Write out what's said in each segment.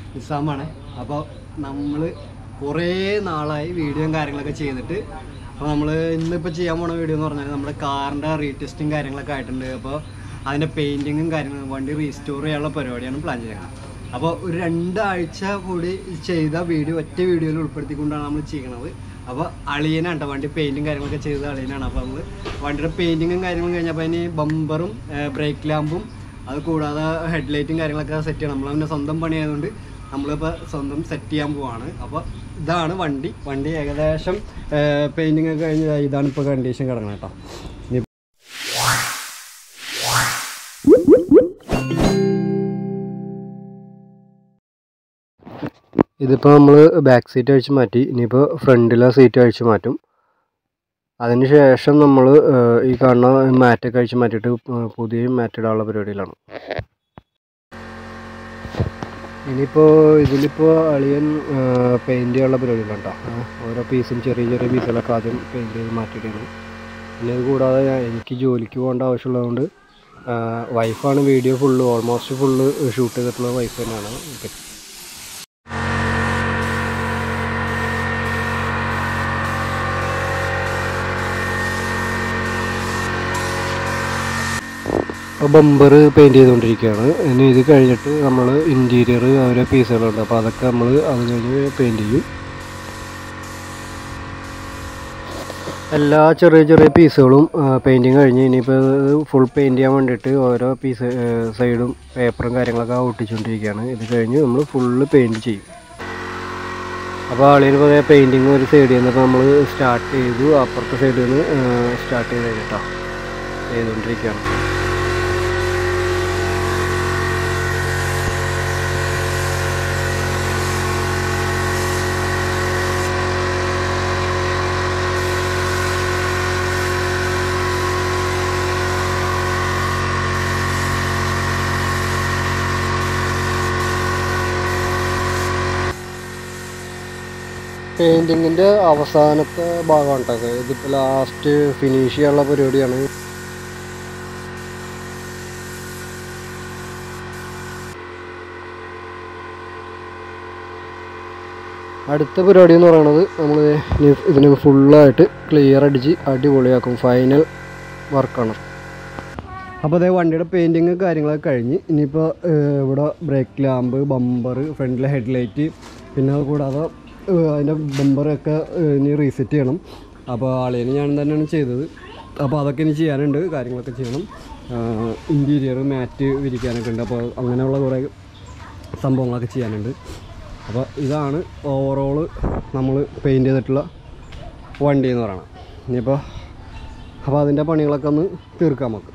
നിസാമാണ് അപ്പോൾ നമ്മൾ കുറേ നാളായി വീഡിയോയും കാര്യങ്ങളൊക്കെ ചെയ്തിട്ട് അപ്പോൾ നമ്മൾ ഇന്നിപ്പോൾ ചെയ്യാൻ പോണ വീഡിയോ എന്ന് പറഞ്ഞാൽ നമ്മുടെ കാറിൻ്റെ റീടെസ്റ്റും കാര്യങ്ങളൊക്കെ ആയിട്ടുണ്ട് അപ്പോൾ അതിൻ്റെ പെയിൻറ്റിങ്ങും കാര്യങ്ങളും വണ്ടി റീസ്റ്റോർ ചെയ്യാനുള്ള പരിപാടിയാണ് പ്ലാൻ ചെയ്യുന്നത് അപ്പോൾ ഒരു രണ്ടാഴ്ച കൂടി ചെയ്ത വീഡിയോ ഒറ്റ വീഡിയോയിൽ ഉൾപ്പെടുത്തിക്കൊണ്ടാണ് നമ്മൾ ചെയ്യണത് അപ്പോൾ അളിയനാണ് കേട്ടോ വണ്ടി പെയിൻറ്റും കാര്യങ്ങളൊക്കെ ചെയ്ത അളിയനാണ് അപ്പോൾ നമ്മൾ വണ്ടിയുടെ പെയിൻറ്റിങ്ങും കാര്യങ്ങളും കഴിഞ്ഞപ്പോൾ അതിന് ബമ്പറും ബ്രേക്ക് ലാമ്പും അത് കൂടാതെ ഹെഡ്ലൈറ്റും കാര്യങ്ങളൊക്കെ സെറ്റ് ചെയ്യണം നമ്മൾ പിന്നെ സ്വന്തം പണിയായതുകൊണ്ട് നമ്മളിപ്പോൾ സ്വന്തം സെറ്റ് ചെയ്യാൻ പോവാണ് അപ്പോൾ ഇതാണ് വണ്ടി വണ്ടി ഏകദേശം പെയിൻറ്റിങ് ഒക്കെ കഴിഞ്ഞ് ഇതാണ് ഇപ്പോൾ കണ്ടീഷൻ കിടക്കണം കേട്ടോ ഇനി ഇതിപ്പോൾ നമ്മൾ ബാക്ക് സീറ്റ് അഴിച്ച് മാറ്റി ഇനിയിപ്പോൾ ഫ്രണ്ടിലെ സീറ്റ് അഴിച്ച് മാറ്റും അതിന് ശേഷം നമ്മൾ ഈ കാണുന്ന മാറ്റൊക്കെ അഴിച്ച് മാറ്റിയിട്ട് പുതിയ മാറ്റ് ഇടാനുള്ള പരിപാടിയിലാണ് ഇനിയിപ്പോൾ ഇതിലിപ്പോൾ അളിയൻ പെയിൻറ് ചെയ്യാനുള്ള പരിപാടിയിലാണ് കേട്ടോ ഓരോ പീസും ചെറിയ ചെറിയ പീസുകളൊക്കെ ആദ്യം പെയിൻറ് ചെയ്ത് മാറ്റിയിട്ടാണ് പിന്നെ ഇത് കൂടാതെ ഞാൻ- എനിക്ക് ജോലിക്ക് പോകേണ്ട ആവശ്യമുള്ളതുകൊണ്ട് വൈഫാണ് video full almost full shoot ചെയ്തിട്ടുള്ളത് വൈഫ് തന്നെയാണ് ഇപ്പം ബമ്പർ പെയിൻറ് ചെയ്തുകൊണ്ടിരിക്കുകയാണ് ഇനി ഇത് കഴിഞ്ഞിട്ട് നമ്മൾ ഇൻറ്റീരിയർ ഓരോ പീസുകളുണ്ട് അപ്പോൾ അതൊക്കെ നമ്മൾ അത് കഴിഞ്ഞ് പെയിൻറ് ചെയ്യും എല്ലാ ചെറിയ ചെറിയ പീസുകളും പെയിൻറ്റിങ് കഴിഞ്ഞ് ഇനിയിപ്പോൾ ഫുൾ പെയിൻറ് ചെയ്യാൻ വേണ്ടിയിട്ട് ഓരോ പീസ് സൈഡും പേപ്പറും കാര്യങ്ങളൊക്കെ ഒട്ടിച്ചുകൊണ്ടിരിക്കുകയാണ് ഇത് കഴിഞ്ഞ് നമ്മൾ ഫുള്ള് പെയിൻറ് ചെയ്യും അപ്പോൾ ആളിന് പറയാം പെയിൻറ്റിങ് ഒരു സൈഡിൽ നിന്നപ്പോൾ നമ്മൾ സ്റ്റാർട്ട് ചെയ്തു അപ്പുറത്തെ സൈഡിൽ നിന്ന് സ്റ്റാർട്ട് ചെയ്ത് കഴിഞ്ഞിട്ടോ ചെയ്തുകൊണ്ടിരിക്കുകയാണ് പെയിൻറ്റിങ്ങിൻ്റെ അവസാനത്തെ ഭാഗമാണ് കേട്ടോ ഇതിപ്പോൾ ലാസ്റ്റ് ഫിനിഷ് ചെയ്യാനുള്ള പരിപാടിയാണ് അടുത്ത പരിപാടി എന്ന് പറയുന്നത് നമ്മൾ ഇതിന് ഫുള്ളായിട്ട് ക്ലിയർ അടിച്ച് അടിപൊളിയാക്കും ഫൈനൽ വർക്കാണ് അപ്പോൾ അതേ വണ്ടിയുടെ പെയിൻറ്റിങ് കാര്യങ്ങളൊക്കെ കഴിഞ്ഞ് ഇനിയിപ്പോൾ ഇവിടെ ബ്രേക്ക് ലാമ്പ് ബമ്പർ ഫ്രണ്ടിലെ ഹെഡ്ലൈറ്റ് പിന്നെ അത് കൂടാതെ ഏഹ്, അതിൻ്റെ ബമ്പറൊക്കെ ഏഹ്, ഇനി റീസെറ്റ് ചെയ്യണം അപ്പോൾ ആളിന് ഞാൻ തന്നെയാണ് ചെയ്തത് അപ്പോൾ അതൊക്കെ ഇനി ചെയ്യാനുണ്ട് കാര്യങ്ങളൊക്കെ ചെയ്യണം ഇൻറ്റീരിയർ മാറ്റ് വിരിക്കാനൊക്കെ ഉണ്ട് അപ്പോൾ അങ്ങനെയുള്ള കുറേ സംഭവങ്ങളൊക്കെ ചെയ്യാനുണ്ട് അപ്പോൾ ഇതാണ് ഓവറോള് നമ്മൾ പെയിൻറ്റ് ചെയ്തിട്ടുള്ള വണ്ടി എന്ന് പറയുന്നത് ഇനിയിപ്പോൾ അപ്പോൾ അതിൻ്റെ പണികളൊക്കെ ഒന്ന് തീർക്കാം നമുക്ക്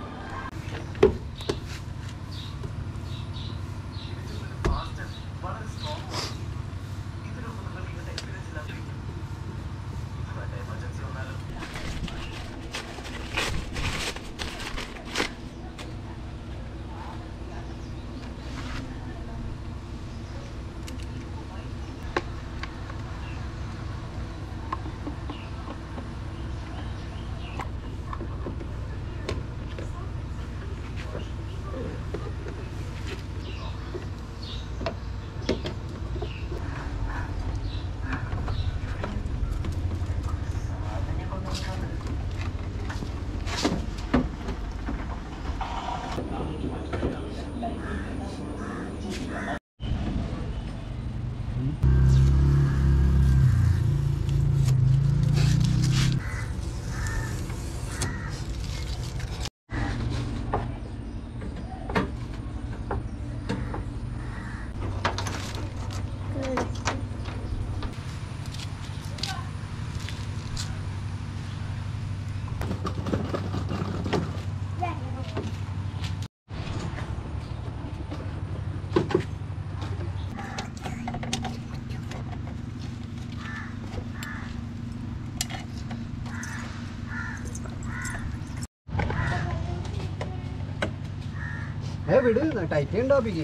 ഏ വിട് ടൈറ്റ് ഉണ്ടാപ്പിക്ക്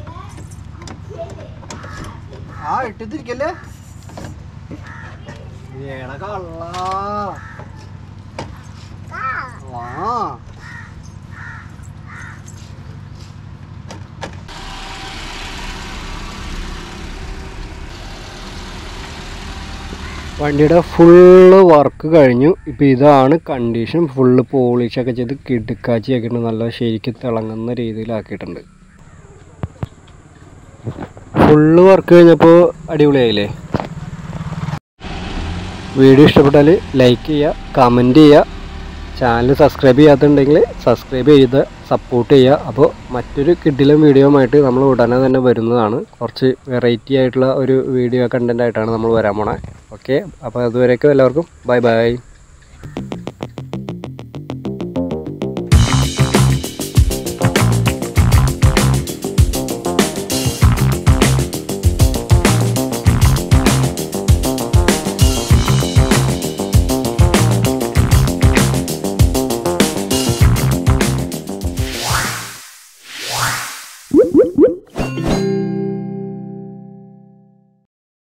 ആ ഇട്ടിരിക്കല്ലേ ഏടാ കള്ളാ ആ വണ്ടിയുടെ ഫുള്ള് വർക്ക് കഴിഞ്ഞു ഇപ്പോൾ ഇതാണ് കണ്ടീഷൻ ഫുള്ള് പോളിഷൊക്കെ ചെയ്ത് കിടുക്കാച്ചി ആക്കിയിട്ടുണ്ട് നല്ല ശരിക്ക് തിളങ്ങുന്ന രീതിയിലാക്കിയിട്ടുണ്ട് ഫുള്ള് വർക്ക് കഴിഞ്ഞപ്പോൾ അടിപൊളിയായില്ലേ വീഡിയോ ഇഷ്ടപ്പെട്ടാൽ ലൈക്ക് ചെയ്യുക കമൻറ്റ് ചെയ്യുക ചാനൽ സബ്സ്ക്രൈബ് ചെയ്യാത്തുണ്ടെങ്കിൽ സബ്സ്ക്രൈബ് ചെയ്ത് സപ്പോർട്ട് ചെയ്യുക അപ്പോൾ മറ്റൊരു കിഡിലും വീഡിയോയുമായിട്ട് നമ്മൾ ഉടനെ തന്നെ വരുന്നതാണ് കുറച്ച് വെറൈറ്റി ആയിട്ടുള്ള ഒരു വീഡിയോ കണ്ടൻ്റ് ആയിട്ടാണ് നമ്മൾ വരാൻ പോണേ ഓക്കെ അപ്പോൾ അതുവരേക്കും എല്ലാവർക്കും ബൈ ബൈ